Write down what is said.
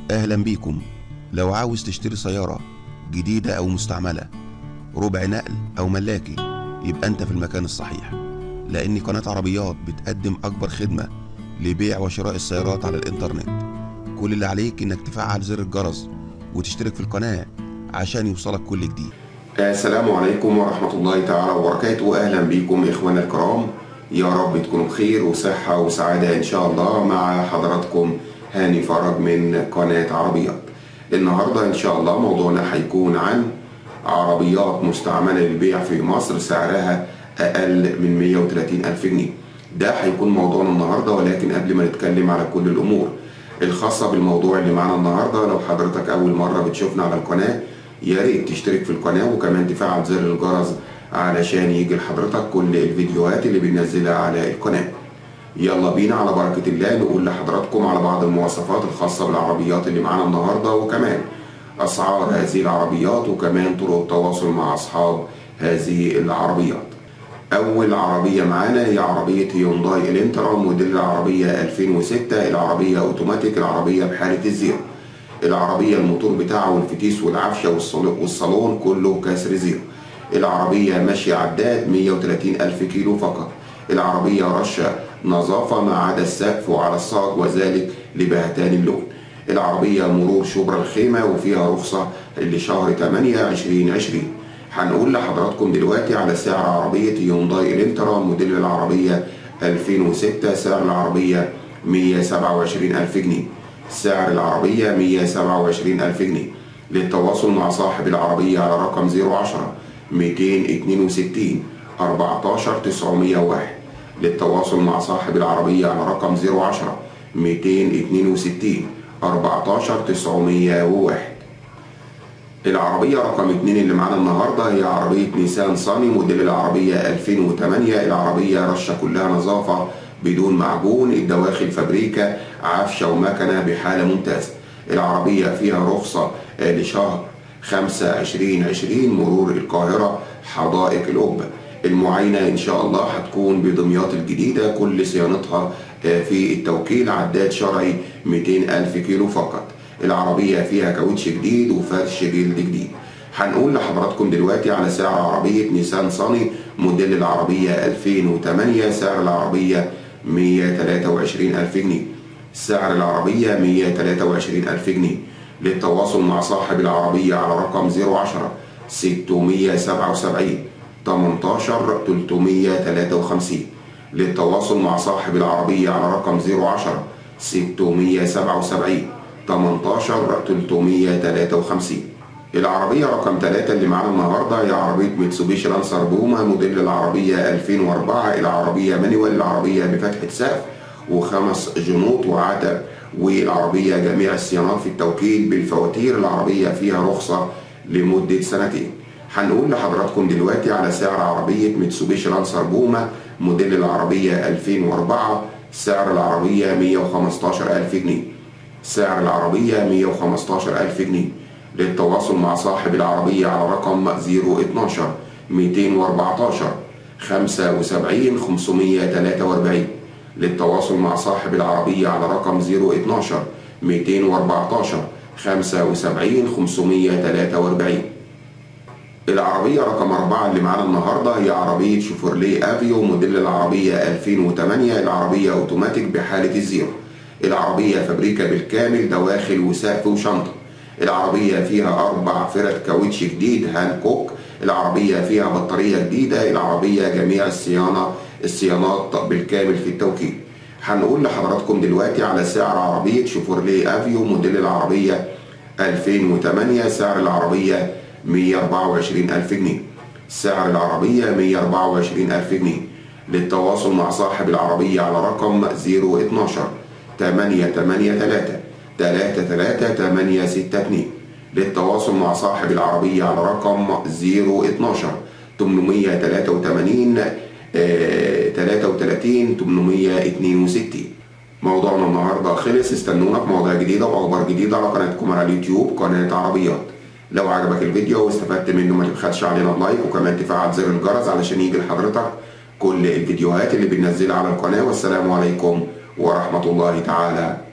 أهلا بيكم لو عاوز تشتري سيارة جديدة أو مستعملة ربع نقل أو ملاكي يبقى أنت في المكان الصحيح لأن قناة عربيات بتقدم أكبر خدمة لبيع وشراء السيارات على الإنترنت كل اللي عليك إنك تفعل زر الجرس وتشترك في القناة عشان يوصلك كل جديد السلام عليكم ورحمة الله تعالى وبركاته أهلا بكم إخوانا الكرام يا رب تكونوا بخير وصحة وسعادة إن شاء الله مع حضراتكم هاني فرج من قناة عربيات النهاردة إن شاء الله موضوعنا هيكون عن عربيات مستعملة للبيع في مصر سعرها أقل من 130 ألف جنيه ده هيكون موضوعنا النهاردة ولكن قبل ما نتكلم على كل الأمور الخاصة بالموضوع اللي معانا النهاردة لو حضرتك أول مرة بتشوفنا على القناة يا ريت تشترك في القناة وكمان تفعل زر الجرس علشان يجي لحضرتك كل الفيديوهات اللي بننزلها على القناة يلا بينا على بركة الله نقول لحضراتكم على بعض المواصفات الخاصة بالعربيات اللي معانا النهاردة وكمان أسعار هذه العربيات وكمان طرق التواصل مع أصحاب هذه العربيات أول عربية معانا هي عربية هيونداي الانترا موديل العربية 2006 العربية أوتوماتيك العربية بحالة الزيرو العربية الموتور بتاعه والفتيس والعفشة والصالون كله كسر زيرو العربية ماشية عداد 130 ألف كيلو فقط العربية رشة نظافة ما عدا السقف وعلى الصاج وذلك لبهتان اللون العربية مرور شبرا الخيمة وفيها رخصة لشهر 8 2020 هنقول لحضراتكم دلوقتي على سعر عربية يونداي الانترا موديل العربية 2006 سعر العربية 127 ألف جنيه سعر العربية 127 ألف جنيه للتواصل مع صاحب العربية على رقم 010 262 14 901 للتواصل مع صاحب العربية على رقم 010 262 14 901 العربية رقم 2 اللي معانا النهاردة هي عربية نيسان صاني موديل العربية 2008 العربية رشة كلها نظافة بدون معجون الدواخل فابريكا عفشة ومكنة بحالة ممتازة العربية فيها رخصة لشهر 5 2020 مرور القاهرة حدائق القبة المعاينة إن شاء الله هتكون بدمياط الجديدة كل صيانتها في التوكيل عداد شرعي 200 ألف كيلو فقط العربية فيها كاوتش جديد وفرش جلد جديد هنقول لحضراتكم دلوقتي على سعر عربية نيسان صاني موديل العربية 2008 سعر العربية 123 ألف جنيه سعر العربية 123 ألف جنيه للتواصل مع صاحب العربية على رقم 010 677 18 353 للتواصل مع صاحب العربية على رقم 010 677 18 353 العربية رقم 3 اللي معانا النهاردة هي عربية ميتسوبيشي لانسر بوما موديل العربية 2004 العربية مانيوال العربية بفتحة سقف وخمس جنوط وعتب والعربية جميع الصيانات في التوكيل بالفواتير العربية فيها رخصة لمدة سنتين هنقول لحضراتكم دلوقتي على سعر عربية ميتسوبيشي لانسر بوما موديل العربية 2004 سعر العربية 115 ألف جنيه سعر العربية 115 ألف جنيه للتواصل مع صاحب العربية على رقم 012 214 75 543 للتواصل مع صاحب العربية على رقم 012 214 75 543 العربية رقم أربعة اللي معانا النهاردة هي عربية شيفورليه أفيو موديل العربية 2008 العربية أوتوماتيك بحالة الزيرو العربية فابريكا بالكامل دواخل وسقف وشنطة العربية فيها أربع فرد كاوتش جديد هانكوك العربية فيها بطارية جديدة العربية جميع الصيانة الصيانات بالكامل في التوكيل هنقول لحضراتكم دلوقتي على سعر عربية شيفورليه أفيو موديل العربية 2008 سعر العربية 124 ألف جنيه سعر العربية 124 ألف جنيه للتواصل مع صاحب العربية على رقم 012 883 33 للتواصل مع صاحب العربية على رقم 012 883 33 862 موضوعنا النهارده خلص استنونا في مواضيع جديدة وأخبار جديدة على قناتكم على اليوتيوب قناة عربيات لو عجبك الفيديو واستفدت منه ما تبخلش علينا اللايك وكمان تفعل زر الجرس علشان يجي لحضرتك كل الفيديوهات اللي بننزلها على القناة والسلام عليكم ورحمة الله تعالى